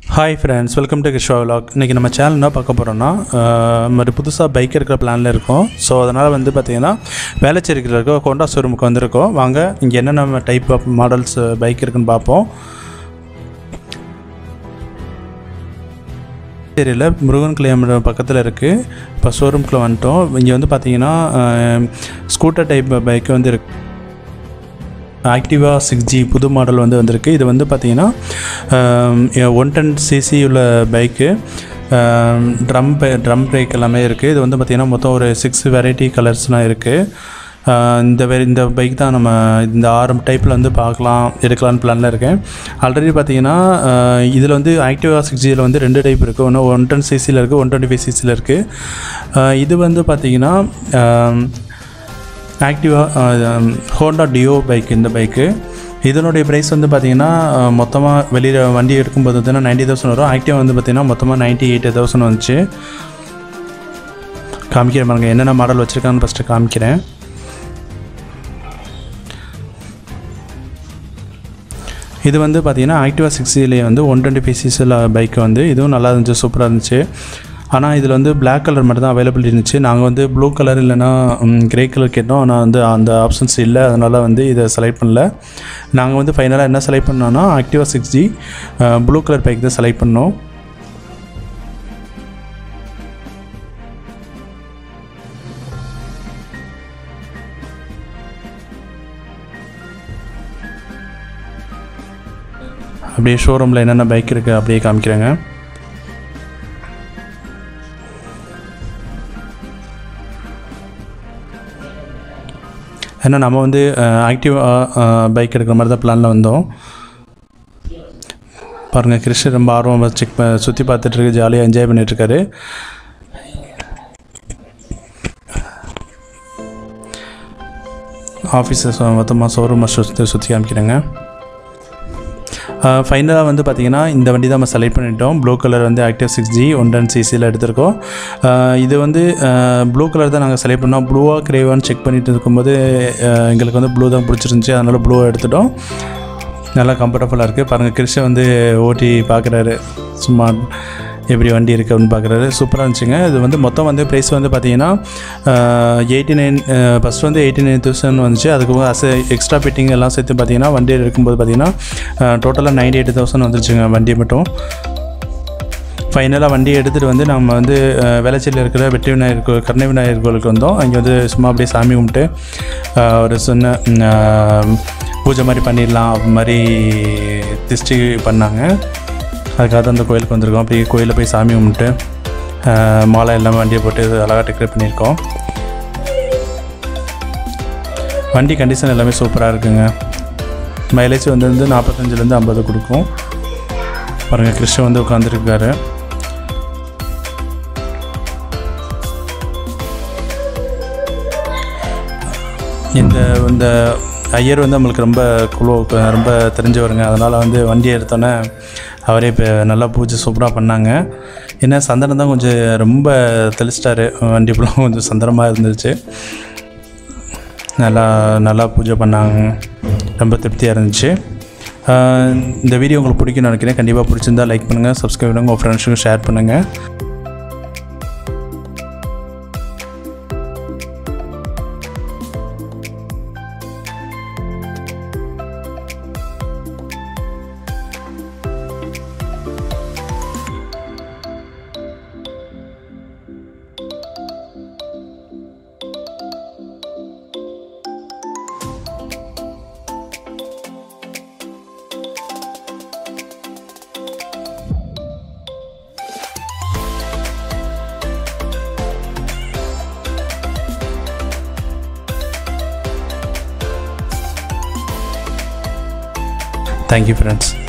hi friends welcome to Kisho vlog இன்றைக்கி நம்ம channel என்ன பார்க்க போகிறோம்னா மாதிரி புதுசாக பைக் இருக்கிற பிளானில் இருக்கோம் ஸோ அதனால் வந்து பார்த்திங்கன்னா வேலைச்சேரிக்கில் இருக்க ஹோண்டா ஷோரூமுக்கு வந்திருக்கோம் வாங்க இங்கே என்னென்ன டைப் ஆஃப் மாடல்ஸ் பைக் இருக்குன்னு பார்ப்போம் ஏரியில் முருகன் கல்யாணம் பக்கத்தில் இருக்குது இப்போ ஷோரூம்குள்ளே வந்துட்டோம் இங்கே வந்து பார்த்தீங்கன்னா ஸ்கூட்டர் டைப் பைக் வந்து இருக்கு ஆக்டிவா சிக்ஸ் ஜி புது மாடல் வந்து வந்திருக்கு இது வந்து பார்த்தீங்கன்னா ஒன் டென் சிசி உள்ள பைக்கு ட்ரம் ட்ரம் பிரேக் எல்லாமே இருக்குது இது வந்து பார்த்திங்கன்னா மொத்தம் ஒரு சிக்ஸ் வெரைட்டி கலர்ஸ்லாம் இருக்குது இந்த வே இந்த பைக் தான் நம்ம இந்த ஆறு டைப்பில் வந்து பார்க்கலாம் எடுக்கலான்னு பிளானில் இருக்கேன் ஆல்ரெடி பார்த்தீங்கன்னா இதில் வந்து ஆக்டிவா சிக்ஸ் ஜியில் வந்து ரெண்டு டைப் இருக்குது ஒன்று ஒன் டென் சிசியில் இருக்குது ஒன் டுவெண்ட்டி ஃபைவ் சிசியில் இருக்குது இது வந்து பார்த்திங்கன்னா ஆக்டிவா ஹோண்டா டியோ பைக் இந்த பைக்கு இதனுடைய ப்ரைஸ் வந்து பார்த்திங்கன்னா மொத்தமாக வெளியில் வண்டி எடுக்கும்போது பார்த்தீங்கன்னா நைன்ட்டி தௌசண்ட் வரும் ஆக்டிவா வந்து பார்த்திங்கன்னா மொத்தமாக நைன்ட்டி எயிட் தௌசண்ட் வந்துச்சு காமிக்கிறேன் பாருங்க என்னென்ன மாடல் வச்சுருக்கான்னு ஃபஸ்ட்டு காமிக்கிறேன் இது வந்து பார்த்திங்கன்னா ஆக்டிவா சிக்ஸ்டிலேயே வந்து ஒன் டுவெண்ட்டி ஃபைவ் சிசியில் பைக் வந்து இதுவும் நல்லா இருந்துச்சு சூப்பராக இருந்துச்சு ஆனால் இதில் வந்து பிளாக் கலர் மட்டும் தான் அவைலபிள் இருந்துச்சு நாங்கள் வந்து ப்ளூ கலர் இல்லைனா க்ரே கலர் கேட்டோம் ஆனால் வந்து அந்த ஆப்ஷன்ஸ் இல்லை அதனால் வந்து இதை செலக்ட் பண்ணல நாங்கள் வந்து ஃபைனலாக என்ன செலக்ட் பண்ணோன்னா Activa six G blue colour bike தான் செலக்ட் பண்ணோம் அப்படியே ஷோரூமில் என்னென்ன பைக் இருக்குது அப்படியே காமிக்கிறேங்க ஏன்னா நம்ம வந்து ஆக்டிவ் பைக் எடுக்கிற மாதிரி தான் பிளானில் வந்தோம் பாருங்கள் கிருஷ்ண ரொம்ப ஆர்வமாக செக் சுற்றி பார்த்துட்ருக்கு ஜாலியாக என்ஜாய் பண்ணிகிட்ருக்காரு ஆஃபீஸஸ் மொத்தமாக ஷோரூமை சுற்றி சுற்றி காமிக்கிறேங்க ஃபைனலாக வந்து பார்த்திங்கன்னா இந்த வண்டி தான் நம்ம செலக்ட் பண்ணிட்டோம் ப்ளூ கலர் வந்து active six G one ten சிசியில் எடுத்திருக்கோம் இது வந்து ப்ளூ கலர் தான் நாங்கள் செலக்ட் பண்ணோம் ப்ளூவாக கிரேவான்னு செக் பண்ணிட்டு இருக்கும்போது எங்களுக்கு வந்து ப்ளூ தான் பிடிச்சிருந்துச்சி அதனால் ப்ளூவை எடுத்துட்டோம் நல்லா கம்ஃபர்டபுளாக இருக்குது பாருங்கள் கிருஷ்ண வந்து ஓட்டி பார்க்குறாரு சும்மா எப்படி வண்டி இருக்குது அப்படின்னு பார்க்குறாரு சூப்பராக இருந்துச்சுங்க இது வந்து மொத்தம் வந்து ப்ரைஸ் வந்து பார்த்தீங்கன்னா எயிட்டி நைன் ஃபஸ்ட் வந்து எயிட்டி நைன் தௌசண்ட் வந்துச்சு அதுக்கு அஸ் எக்ஸ்ட்ரா ஃபிட்டிங் எல்லாம் சேர்த்து பார்த்தீங்கன்னா வண்டி இருக்கும்போது பார்த்தீங்கன்னா டோட்டலாக நைன்டி எயிட் தௌசண்ட் வந்துருச்சுங்க வண்டி மட்டும் ஃபைனலாக வண்டி எடுத்துகிட்டு வந்து நம்ம வந்து வேளச்சேரியில் இருக்கிற வெற்றி விநாயகர் கோவில் கருணை விநாயகர் கோவிலுக்கு வந்தோம் அங்கே வந்து சும்மா அப்படியே சாமி கும்பிட்டு ஒரு சின்ன பூஜை மாதிரி பண்ணிடலாம் அது மாதிரி திருஷ்டி பண்ணாங்க அதுக்காக தான் அந்த கோயிலுக்கு வந்திருக்கோம் அப்படியே கோயிலில் போய் சாமி கும்பிட்டு மாலை எல்லாமே வண்டியை போட்டு அழகாக டெக்கரேட் பண்ணியிருக்கோம் வண்டி கண்டிஷன் எல்லாமே சூப்பராக இருக்குங்க மைலேஜ் வந்து வந்து நாற்பத்தஞ்சிலேருந்து ஐம்பது கொடுக்கும் பாருங்கள் கிருஷ்ணன் வந்து உட்காந்துருக்காரு இந்த இந்த ஐயர் வந்து நம்மளுக்கு ரொம்ப குழு ரொம்ப தெரிஞ்சவருங்க அதனால் வந்து வண்டியை எடுத்தோன்னே அவரே இப்போ நல்லா பூஜை சூப்பராக பண்ணாங்க ஏன்னா சந்தனம் தான் கொஞ்சம் ரொம்ப தெளிச்சிட்டாரு வண்டி ஃபுல்லாக கொஞ்சம் சந்தனமாக இருந்துச்சு நல்லா நல்லா பூஜை பண்ணாங்க ரொம்ப திருப்தியாக இருந்துச்சு இந்த வீடியோ உங்களுக்கு பிடிக்கும்னு நினைக்கிறேன் கண்டிப்பாக பிடிச்சிருந்தா லைக் பண்ணுங்கள் சப்ஸ்கிரைப் பண்ணுங்கள் உங்கள் ஃப்ரெண்ட்ஸுக்கும் ஷேர் பண்ணுங்கள் தேங்க்யூ ஃப்ரெண்ட்ஸ்